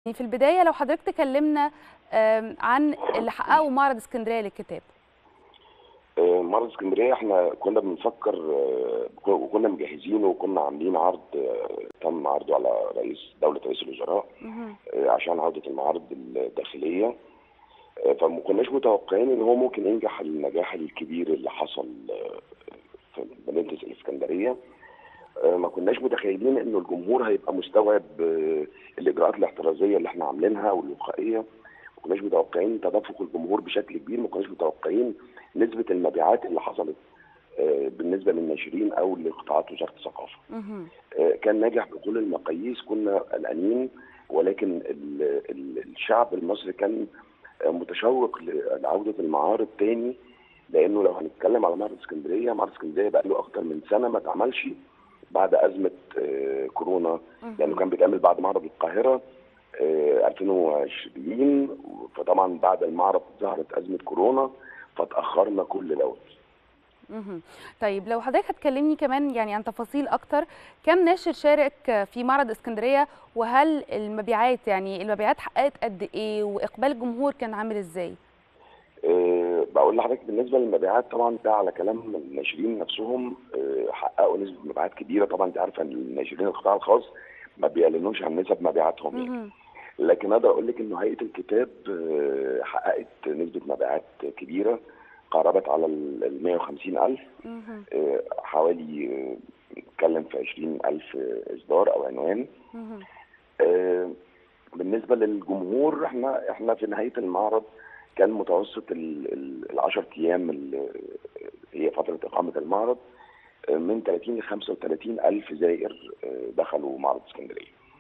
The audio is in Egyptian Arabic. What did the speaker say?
في البداية لو حضرتك تكلمنا آم، عن اللي حققه معرض اسكندرية للكتاب آه، معرض اسكندريه احنا كنا بنفكر آه، وكنا مجهزينه وكنا عاملين عرض آه، تم عرضه على رئيس دوله رئيس الوزراء مهم. آه، عشان عوده المعارض الداخليه آه، فما كناش متوقعين ان هو ممكن ينجح النجاح الكبير اللي حصل آه، في مدينه الاسكندريه آه، ما كناش متخيلين انه الجمهور هيبقى مستوعب آه، الاجراءات الاحترازيه اللي احنا عاملينها والوقائيه ما كناش متوقعين تدفق الجمهور بشكل كبير ما كناش متوقعين نسبه المبيعات اللي حصلت آه، بالنسبه للناشرين او لقطاعات وزاره الثقافه مهم. آه، كان ناجح بكل المقاييس كنا قلقانين ولكن ال- ال- الشعب المصري كان آه، متشوق لعوده المعارض تاني لانه لو هنتكلم على معرض اسكندريه معرض اسكندريه بقى له اكتر من سنه ما اتعملش بعد ازمه آه، كورونا لانه كان بيتعمل بعد معرض القاهره آه، 2020 فطبعا بعد المعرض ظهرت ازمه كورونا فتاخرنا كل دوت مهم. طيب لو حضرتك هتكلمني كمان يعني عن تفاصيل اكتر كم ناشر شارك في معرض اسكندرية وهل المبيعات يعني المبيعات حققت قد ايه واقبال الجمهور كان عامل ازاي أه بقول لحضرتك بالنسبه للمبيعات طبعا ده على كلام الناشرين نفسهم أه حققوا نسبه مبيعات كبيره طبعا انت عارفه ان الناشرين القطاع الخاص ما بيعلنوش عن نسب مبيعاتهم يعني مهم. لكن اقدر اقول لك انه هيئه الكتاب أه حققت نسبه مبيعات كبيره قاربت على ال 150 الف مهم. أه حوالي آه، نتكلم في 20 الف اصدار او عنوان مهم. آه، بالنسبه للجمهور احنا احنا في نهايه المعرض كان متوسط ال- ال- العشر ايام اللي هي فتره اقامه المعرض آه، من 30 ل 35 الف زائر آه، دخلوا معرض اسكندريه